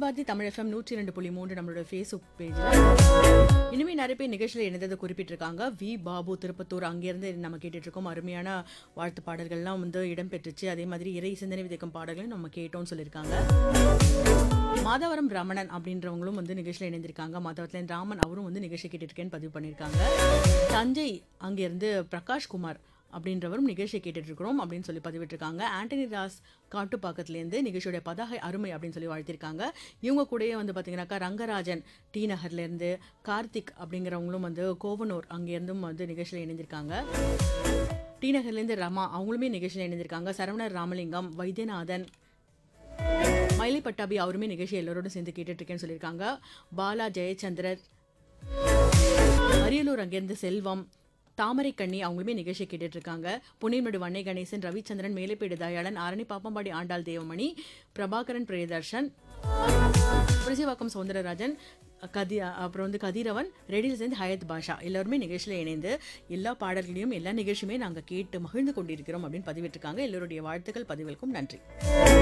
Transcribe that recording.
Bharathi Tamil FM நூற்றி ரெண்டு புள்ளி மூன்று நம்மளோட ஃபேஸ்புக் பேஜில் இனிமே நிறைய பேர் நிகழ்ச்சியில் இணைந்ததை குறிப்பிட்டிருக்காங்க வி பாபு திருப்பத்தூர் அங்கேருந்து நம்ம கேட்டுட்டு இருக்கோம் அருமையான வாழ்த்து பாடல்கள்லாம் வந்து இடம்பெற்றுச்சு அதே மாதிரி இறை சிந்தனை விதைக்கும் பாடல்களையும் நம்ம கேட்டோம்னு சொல்லியிருக்காங்க மாதவரம் ரமணன் அப்படின்றவங்களும் வந்து நிகழ்ச்சியில் இணைந்திருக்காங்க மாதவரத்துலேருந்து ராமன் அவரும் வந்து நிகழ்ச்சி கேட்டுருக்கேன்னு பதிவு பண்ணியிருக்காங்க தஞ்சை அங்கேருந்து பிரகாஷ் குமார் அப்படின்றவரும் நிகழ்ச்சியை கேட்டுட்டு இருக்கிறோம் அப்படின்னு சொல்லி பதிவிட்டிருக்காங்க ஆண்டனி ராஸ் காட்டுப்பாக்கத்துலேருந்து நிகழ்ச்சியோட பதாகை அருமை அப்படின்னு சொல்லி வாழ்த்திருக்காங்க இவங்க கூடயே வந்து பார்த்தீங்கன்னாக்கா ரங்கராஜன் டி நகர்லேருந்து கார்த்திக் அப்படிங்கிறவங்களும் வந்து கோவனூர் அங்கேருந்தும் வந்து நிகழ்ச்சியில் இணைந்திருக்காங்க டி நகர்லேருந்து ரமா அவங்களுமே நிகழ்ச்சியில் இணைந்திருக்காங்க சரவணர் ராமலிங்கம் வைத்தியநாதன் மயிலை பட்டாபி அவருமே நிகழ்ச்சி எல்லாரோடும் சேர்ந்து கேட்டுட்டு இருக்கேன்னு சொல்லியிருக்காங்க பாலா ஜெயச்சந்திரர் அரியலூர் அங்கேருந்து செல்வம் தாமரைக்கண்ணி அவங்களுமே நிகழ்ச்சி கேட்டுட்டு இருக்காங்க புனேமடு வண்ணை கணேசன் ரவிச்சந்திரன் மேலைப்பேடு தயாளன் ஆரணி பாப்பம்பாடி ஆண்டாள் தேவமணி பிரபாகரன் பிரியதர்ஷன் புரசிவாக்கம் சௌந்தரராஜன் கதி அப்புறம் வந்து கதிரவன் ரெடியில் சேர்ந்து ஹயத் பாஷா எல்லாருமே நிகழ்ச்சியில் இணைந்து எல்லா பாடல்களையும் எல்லா நிகழ்ச்சியுமே நாங்கள் கேட்டு மகிழ்ந்து கொண்டிருக்கிறோம் அப்படின்னு பதிவிட்டிருக்காங்க எல்லோருடைய வாழ்த்துக்கள் பதிவுகளுக்கும் நன்றி